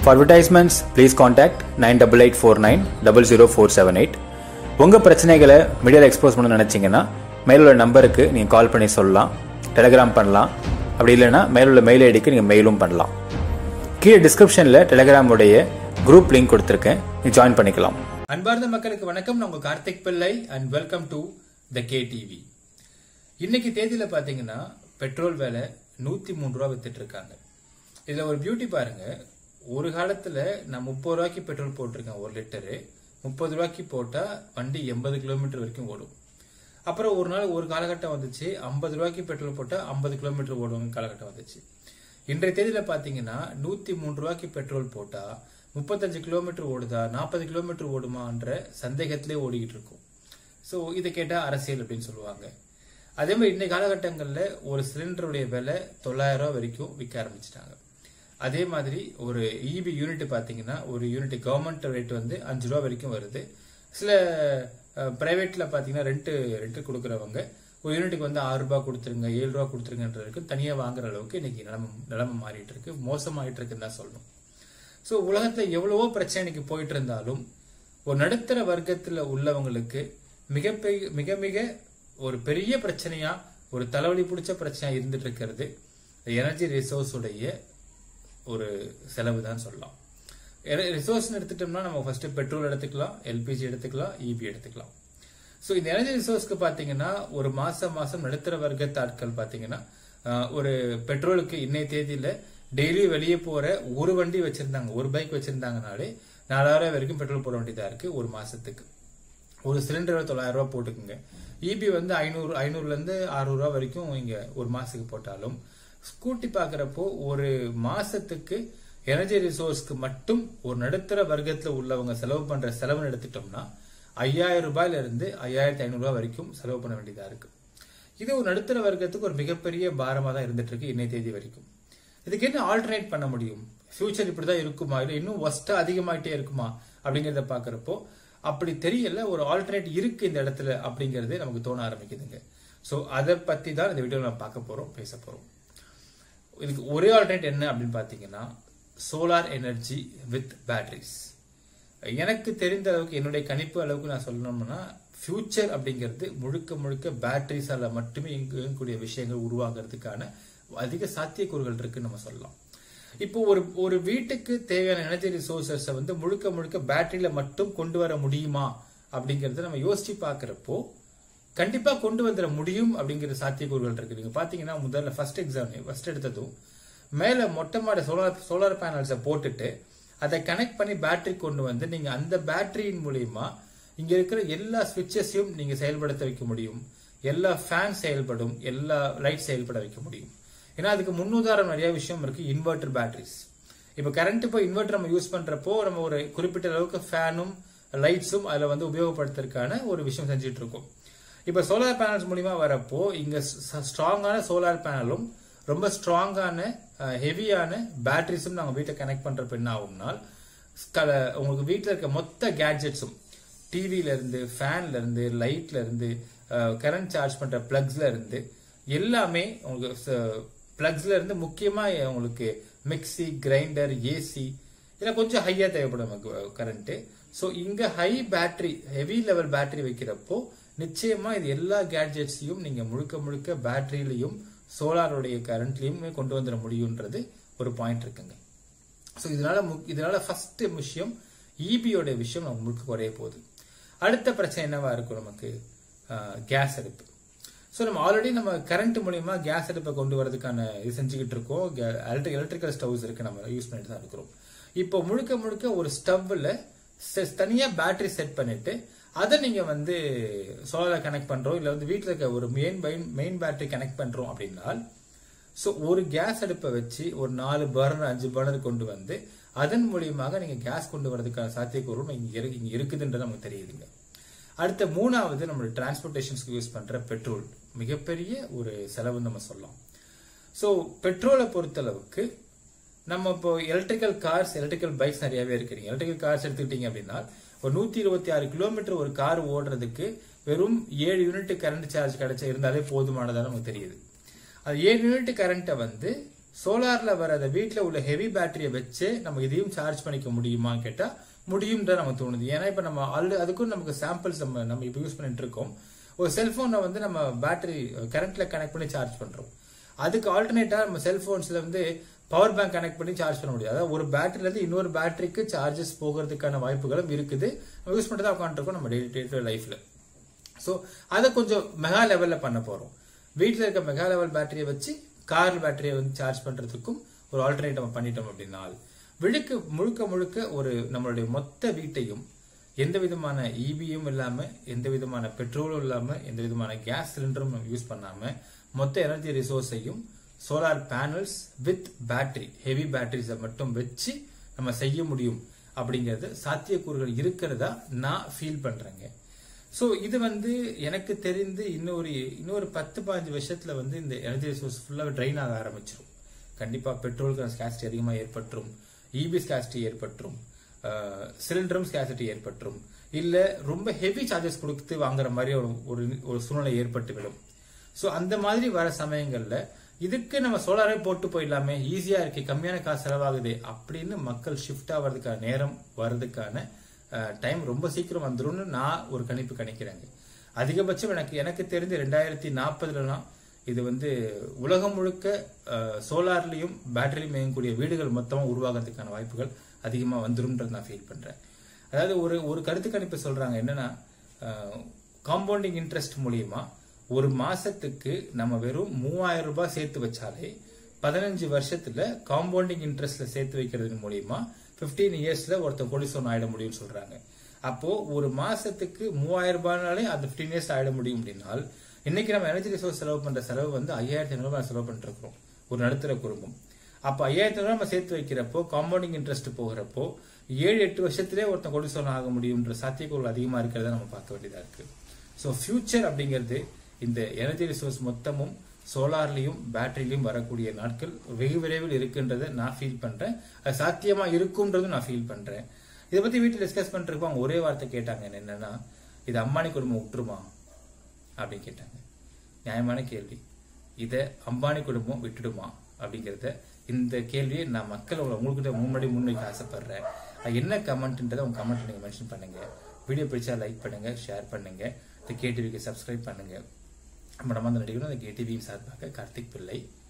For advertisements, please contact 98849 00478. உங்க பிரச்சனைகளை மீடியாவில் எக்ஸ்போஸ் பண்ண நினைச்சீங்கன்னா மேலுள்ள நம்பருக்கு நீங்க கால் பண்ணி சொல்லலாம் டெலிகிராம் பண்ணலாம் அப்படி இல்லைன்னா மேலுள்ள மெயில் ஐடிக்கு நீங்க மெயிலும் பண்ணலாம் கீழே டிஸ்கிரிப்ஷன்ல டெலிகிராமுடைய குரூப் லிங்க் கொடுத்துருக்கேன் நீ ஜாயின் பண்ணிக்கலாம் அன்பார்ந்த மக்களுக்கு வணக்கம் நான் உங்க Karthik Pillai and welcome to the K TV இன்னைக்கு தேதியில பாத்தீங்கன்னா பெட்ரோல் விலை நூத்தி மூணு ரூபா வித்துட்டு இருக்காங்க இதுல ஒரு பியூட்டி பாருங்க ஒரு காலத்துல நான் முப்பது ரூபாய்க்கு பெட்ரோல் போட்டிருக்கேன் ஒரு லிட்டரு முப்பது ரூபாய்க்கு போட்டா வண்டி எண்பது கிலோமீட்டர் வரைக்கும் ஓடும் அப்புறம் ஒரு நாள் ஒரு காலகட்டம் வந்துச்சு ஐம்பது ரூபாய்க்கு பெட்ரோல் போட்டா ஐம்பது கிலோமீட்டர் ஓடும் காலகட்டம் வந்துச்சு இன்றைய தேதியில பாத்தீங்கன்னா நூத்தி மூணு ரூபாய்க்கு பெட்ரோல் போட்டா முப்பத்தஞ்சு கிலோமீட்டர் ஓடுதா நாற்பது கிலோமீட்டர் ஓடுமான்ற சந்தேகத்திலே ஓடிக்கிட்டு இருக்கும் ஸோ இதை கேட்டா அரசியல் அப்படின்னு சொல்லுவாங்க அதே மாதிரி இன்னைக்கு காலகட்டங்களில் ஒரு சிலிண்டருடைய விலை தொள்ளாயிரம் ரூபாய் வரைக்கும் விற்க ஆரம்பிச்சிட்டாங்க அதே மாதிரி ஒரு இபி யூனிட் பார்த்தீங்கன்னா ஒரு யூனிட் கவர்மெண்ட் ரேட் வந்து அஞ்சு ரூபா வரைக்கும் வருது சில பிரைவேட்ல பார்த்தீங்கன்னா ரெண்ட் ரெண்ட் கொடுக்குறவங்க ஒரு யூனிட்டுக்கு வந்து ஆறு ரூபாய் கொடுத்துருங்க ஏழு ரூபா கொடுத்துருங்கன்றதுக்கு தனியாக வாங்குற அளவுக்கு இன்னைக்கு நிலைமை நிலைமை மாறிட்டு இருக்கு மோசமாயிட்டு இருக்குன்னு தான் சொல்லணும் ஸோ உலகத்துல எவ்வளவோ பிரச்சனை இன்னைக்கு போயிட்டு இருந்தாலும் ஒரு நடுத்தர வர்க்கத்துல உள்ளவங்களுக்கு மிகப்பெரிய மிக மிக ஒரு பெரிய பிரச்சனையா ஒரு தலைவலி பிடிச்ச பிரச்சனையா இருந்துட்டு இருக்கிறது எனர்ஜி ரிசோர்ஸ் உடைய ஒரு செலவு தான் சொல்லலாம் ரிசோர்ஸ் எடுத்துட்டோம்னா நம்ம ஃபர்ஸ்ட் பெட்ரோல் எடுத்துக்கலாம் எல்பிஜி எடுத்துக்கலாம் இபி எடுத்துக்கலாம் ஸோ இந்த எனர்ஜி ரிசோர்ஸ்க்கு பார்த்தீங்கன்னா ஒரு மாசம் மாசம் நடுத்தர வர்க்கத்து ஆட்கள் பார்த்தீங்கன்னா ஆஹ், ஒரு பெட்ரோலுக்கு இன்னைய தேதியில டெய்லி வெளியே போற ஒரு வண்டி வச்சிருந்தாங்க ஒரு பைக் வச்சிருந்தாங்கனாலே நாலாயிரம் வரைக்கும் பெட்ரோல் போட வேண்டியதா இருக்கு ஒரு மாசத்துக்கு ஒரு சிலிண்டர் தொள்ளாயிரம் ரூபாய் போட்டுக்குங்க இபி வந்து ஐநூறு ஐநூறுல இருந்து அறுநூறு ரூபாய் வரைக்கும் இங்க ஒரு மாசத்துக்கு போட்டாலும் ஸ்கூட்டி பாக்குறப்போ ஒரு மாசத்துக்கு எனர்ஜி ரிசோர்ஸ்க்கு மட்டும் ஒரு நடுத்தர வர்க்கத்துல உள்ளவங்க செலவு பண்ற செலவுன்னு எடுத்துட்டோம்னா ஐயாயிரம் ரூபாயில இருந்து ஐயாயிரத்தி ஐநூறு ரூபாய் வரைக்கும் செலவு பண்ண வேண்டியதா இருக்கு இது ஒரு நடுத்தர வர்க்கத்துக்கு ஒரு மிகப்பெரிய பாரமா தான் இருந்துட்டு இருக்கு இன்னைய தேதி வரைக்கும் இதுக்கு என்ன ஆல்டர்னேட் பண்ண முடியும் ஃபியூச்சர் இப்படிதான் இருக்குமா இல்ல இன்னும் ஒஸ்டா அதிகமாயிட்டே இருக்குமா அப்படிங்கறத பாக்குறப்போ அப்படி தெரியல ஒரு ஆல்டர்னேட் இருக்கு இந்த இடத்துல அப்படிங்கறதே நமக்கு தோண ஆரம்பிக்குதுங்க சோ அதை பத்தி தான் இந்த வீடியோல நம்ம பார்க்க போறோம் பேச போறோம் இதுக்கு ஒரே ஆல்டர்னேட் என்ன அப்படின்னு பாத்தீங்கன்னா சோலார் எனர்ஜி வித் பேட்டரிஸ் எனக்கு தெரிந்த அளவுக்கு என்னுடைய கணிப்பு அளவுக்கு நான் சொல்லணும்னா ஃபியூச்சர் அப்படிங்கிறது முழுக்க முழுக்க பேட்டரிஸால மட்டுமே இயங்கக்கூடிய விஷயங்கள் உருவாகிறதுக்கான அதிக சாத்தியக்கூறுகள் இருக்குன்னு நம்ம சொல்லலாம் இப்போ ஒரு ஒரு வீட்டுக்கு தேவையான எனர்ஜி ரிசோர்சஸை வந்து முழுக்க முழுக்க பேட்டரியில மட்டும் கொண்டு வர முடியுமா அப்படிங்கறத நம்ம யோசிச்சு பார்க்கறப்போ கண்டிப்பா கொண்டு வந்துட முடியும் அப்படிங்கிற சாத்தியக்கூறுகள் இருக்கு நீங்க பாத்தீங்கன்னா முதல்ல ஃபர்ஸ்ட் எக்ஸாம் ஃபர்ஸ்ட் எடுத்ததும் மேல மொட்டை மாட சோலார் சோலார் பேனல்ஸை போட்டுட்டு அதை கனெக்ட் பண்ணி பேட்டரி கொண்டு வந்து நீங்க அந்த பேட்டரியின் மூலியமா இங்க இருக்கிற எல்லா சுவிட்சஸையும் நீங்க செயல்படுத்த வைக்க முடியும் எல்லா ஃபேன் செயல்படும் எல்லா லைட் செயல்பட வைக்க முடியும் ஏன்னா அதுக்கு முன்னுதாரணம் நிறைய விஷயம் இருக்கு இன்வெர்டர் பேட்டரிஸ் இப்ப கரண்ட் இப்போ இன்வெர்டர் நம்ம யூஸ் பண்றப்போ நம்ம ஒரு குறிப்பிட்ட அளவுக்கு ஃபேனும் லைட்ஸும் அதுல வந்து உபயோகப்படுத்துறதுக்கான ஒரு விஷயம் செஞ்சுட்டு இருக்கோம் இப்ப சோலார் பேனல்ஸ் மூலியமா வரப்போ இங்க ஸ்ட்ராங்கான சோலார் பேனலும் ரொம்ப ஸ்ட்ராங்கான ஹெவியான பேட்டரிஸும் நாங்க வீட்டை கனெக்ட் பண்றப்ப என்ன ஆகும்னால் கல- உங்களுக்கு வீட்டில் இருக்க மொத்த கேட்ஜெட்ஸும் டிவில இருந்து ஃபேன்ல இருந்து லைட்ல இருந்து கரண்ட் சார்ஜ் பண்ற பிளக்ஸ்ல இருந்து எல்லாமே உங்களுக்கு பிளக்ஸ்ல இருந்து முக்கியமா உங்களுக்கு மிக்ஸி கிரைண்டர் ஏசி இதெல்லாம் கொஞ்சம் ஹையா தேவைப்படும் நமக்கு கரண்ட் ஸோ இங்க high battery heavy level battery வைக்கிறப்போ நிச்சயமா இது எல்லா கேட்ஜெட்ஸையும் நீங்க முழுக்க முழுக்க பேட்டரியிலையும் சோலாருடைய கரண்ட்லயும் கொண்டு வந்துட முடியும்ன்றது ஒரு பாயிண்ட் இருக்குங்க ஸோ இதனால மு- இதனால ஃபர்ஸ்ட் விஷயம் இபியோட விஷயம் நமக்கு முழுக்க குறைய போகுது அடுத்த பிரச்சனை என்னவா இருக்கும் நமக்கு கேஸ் அடுப்பு ஸோ நம்ம ஆல்ரெடி நம்ம கரண்ட் மூலியமா கேஸ் அடுப்பை கொண்டு வரதுக்கான இது செஞ்சுக்கிட்டு இருக்கோம் எலக்ட்ரிக் எலக்ட்ரிக்கல் ஸ்டவ்ஸ் இருக்கு நம்ம யூஸ் பண்ணிட்டு தான் இருக்கிறோம் இப்போ முழுக்க முழுக்க ஒரு ஸ்டவ்ல தனியா பேட்டரி செட் பண்ணிட்டு அதை நீங்க வந்து சோலார் கனெக்ட் பண்றோம் இல்ல வந்து வீட்டில் இருக்க ஒரு மெயின் மெயின் பேட்டரி கனெக்ட் பண்றோம் அப்படின்னால் ஸோ ஒரு கேஸ் அடுப்பை வச்சு ஒரு நாலு பர்னர் அஞ்சு பர்னர் கொண்டு வந்து அதன் மூலியமாக நீங்க கேஸ் கொண்டு வரதுக்கான சாத்தியக்கூறும் இங்க இருக்கு இங்க இருக்குதுன்றது நமக்கு தெரியுதுங்க அடுத்த மூணாவது நம்மளோட டிரான்ஸ்போர்டேஷன்ஸ்க்கு யூஸ் பண்ற பெட்ரோல் மிகப்பெரிய ஒரு செலவுன்னு நம்ம சொல்லலாம் ஸோ பெட்ரோலை பொறுத்தளவுக்கு நம்ம இப்போ எலக்ட்ரிக்கல் கார்ஸ் எலக்ட்ரிக்கல் பைக்ஸ் நிறையவே இருக்கு எலக்ட்ரிக்கல் கார்ஸ் எடுத்துக்கிட்டீங்க அப்படின்னா ஒரு நூத்தி இருபத்தி ஆறு கிலோமீட்டர் ஒரு கார் ஓடுறதுக்கு வெறும் ஏழு யூனிட் கரண்ட் சார்ஜ் கிடைச்சா இருந்தாலே போதுமானதா நமக்கு தெரியுது அது ஏழு யூனிட் கரண்ட்டை வந்து சோலார்ல வர அந்த வீட்ல உள்ள ஹெவி பேட்டரியை வச்சு நம்ம இதையும் சார்ஜ் பண்ணிக்க முடியுமான்னு கேட்டா முடியும்ன்ற நமக்கு தோணுது ஏன்னா இப்ப நம்ம ஆல்ரெடி அதுக்கும் நமக்கு சாம்பிள்ஸ் நம்ம நம்ம இப்போ யூஸ் பண்ணிட்டு இருக்கோம் ஒரு செல்போனை வந்து நம்ம பேட்டரி கரண்ட்ல கனெக்ட் பண்ணி சார்ஜ் பண்றோம் அதுக்கு ஆல்டர்னேட்டா நம்ம செல்போன்ஸ்ல வந்து பவர் பேங்க் கனெக்ட் பண்ணி சார்ஜ் பண்ண முடியாது அதாவது ஒரு பேட்டரில இருந்து இன்னொரு பேட்டரிக்கு சார்ஜஸ் போகிறதுக்கான வாய்ப்புகளும் இருக்குது நம்ம யூஸ் பண்ணிட்டு தான் உட்காந்துருக்கோம் நம்ம டெய்லி டெய்லி லைஃப்ல ஸோ அதை கொஞ்சம் மெகா லெவல்ல பண்ண போறோம் வீட்டில் இருக்க மெகா லெவல் பேட்டரியை வச்சு கார் பேட்டரியை வந்து சார்ஜ் பண்றதுக்கும் ஒரு ஆல்டர்னேட் நம்ம பண்ணிட்டோம் அப்படின்னால் விழுக்க முழுக்க முழுக்க ஒரு நம்மளுடைய மொத்த வீட்டையும் எந்த விதமான இபியும் இல்லாம எந்த விதமான பெட்ரோலும் இல்லாம எந்த விதமான கேஸ் சிலிண்டரும் நம்ம யூஸ் பண்ணாம மொத்த எனர்ஜி ரிசோர்ஸையும் solar panels with battery heavy பேட்டரிஸை மட்டும் வச்சு நம்ம செய்ய முடியும் அப்படிங்கிறது சாத்தியக்கூறுகள் இருக்கிறதா நான் ஃபீல் பண்றேங்க ஸோ இது வந்து எனக்கு தெரிந்து இன்னொரு இன்னொரு பத்து பதினஞ்சு வருஷத்துல வந்து இந்த எனர்ஜி ரிசோர்ஸ் ஃபுல்லாக ட்ரைன் ஆக ஆரம்பிச்சிடும் கண்டிப்பா பெட்ரோலுக்கு ஸ்காசிட்டி அதிகமாக ஏற்பட்டுரும் இபி ஸ்காசிட்டி ஏற்பட்டுரும் சிலிண்டரும் ஸ்காசிட்டி ஏற்பட்டுரும் இல்ல ரொம்ப ஹெவி சார்ஜஸ் கொடுத்து வாங்குற மாதிரி ஒரு ஒரு- ஒரு சூழ்நிலை ஏற்பட்டுவிடும் ஸோ அந்த மாதிரி வர சமயங்கள்ல இதுக்கு நம்ம சோலாரே போட்டு போயிடலாமே ஈஸியா இருக்கு கம்மியான காசு செலவாகுது அப்படின்னு மக்கள் ஷிஃப்ட் ஆகிறதுக்கான நேரம் வர்றதுக்கான டைம் ரொம்ப சீக்கிரம் வந்துரும்னு நான் ஒரு கணிப்பு கணிக்கிறேங்க அதிகபட்சம் எனக்கு எனக்கு தெரிஞ்சு ரெண்டாயிரத்தி நாற்பதுலலாம் இது வந்து உலகம் முழுக்க சோலார்லயும் பேட்டரியும் இயங்கக்கூடிய வீடுகள் மொத்தமா உருவாகிறதுக்கான வாய்ப்புகள் அதிகமா வந்துரும்ன்றது நான் ஃபீல் பண்றேன் அதாவது ஒரு ஒரு கருத்து கணிப்பு சொல்றாங்க என்னன்னா காம்பவுண்டிங் இன்ட்ரெஸ்ட் மூலியமா ஒரு மாசத்துக்கு நம்ம வெறும் மூவாயிரம் ரூபாய் சேர்த்து வச்சாலே பதினஞ்சு வருஷத்துல காம்பவுண்டிங் இன்ட்ரெஸ்ட்ல சேர்த்து வைக்கிறது மூலியமா 15 இயர்ஸ்ல ஒருத்தன் கோடிசோன் ஆயிட முடியும்னு சொல்றாங்க அப்போ ஒரு மாசத்துக்கு மூவாயிரம் ரூபாய்னாலே அது 15 இயர்ஸ் ஆயிட முடியும் அப்படின்னால் இன்னைக்கு நம்ம எனர்ஜி ரிசோர்ஸ் செலவு பண்ற செலவு வந்து ஐயாயிரத்தி ஐநூறு ரூபாய் செலவு பண்ணிட்டு இருக்கிறோம் ஒரு நடுத்தர குடும்பம் அப்ப ஐயாயிரத்தி ரூபாய் நம்ம சேர்த்து வைக்கிறப்போ காம்பவுண்டிங் இன்ட்ரெஸ்ட் போகிறப்போ ஏழு எட்டு வருஷத்திலே ஒருத்தன் கோடிசோன் ஆக முடியும்ன்ற சாத்தியக்கூறுகள் அதிகமா இருக்கிறத நம்ம பார்க்க வேண்டியதா இருக்கு ஸோ ஃபியூச்சர் அப்படிங்கிறது இந்த எனர்ஜி ரிசோர்ஸ் மொத்தமும் சோலார்லயும் பேட்டரியிலையும் வரக்கூடிய நாட்கள் வெகு விரைவில் இருக்குன்றதை நான் ஃபீல் பண்றேன் அது சாத்தியமா இருக்கும்ன்றதும் நான் ஃபீல் பண்றேன் இதை பத்தி வீட்டில் டிஸ்கஸ் பண்ணிருக்கோம் அவங்க ஒரே வார்த்தை கேட்டாங்க என்னன்னா இது அம்பானி குடும்பம் விட்டுருமா அப்படின்னு கேட்டாங்க நியாயமான கேள்வி இதை அம்பானி குடும்பம் விட்டுடுமா அப்படிங்கறத இந்த கேள்வியை நான் மக்கள் உங்ககிட்ட முன்னாடி முன்வைக்க ஆசைப்படுறேன் அது என்ன கமெண்ட்ன்றதை உங்க கமெண்ட் நீங்க மென்ஷன் பண்ணுங்க வீடியோ பிடிச்சா லைக் பண்ணுங்க ஷேர் பண்ணுங்க இந்த கேடிவிக்கு சப்ஸ்கிரைப் பண்ணுங்க நம்ம நம்ம அந்த நடிகரும் அந்த கேடிவியும் சார்பாக கார்த்திக் பிள்ளை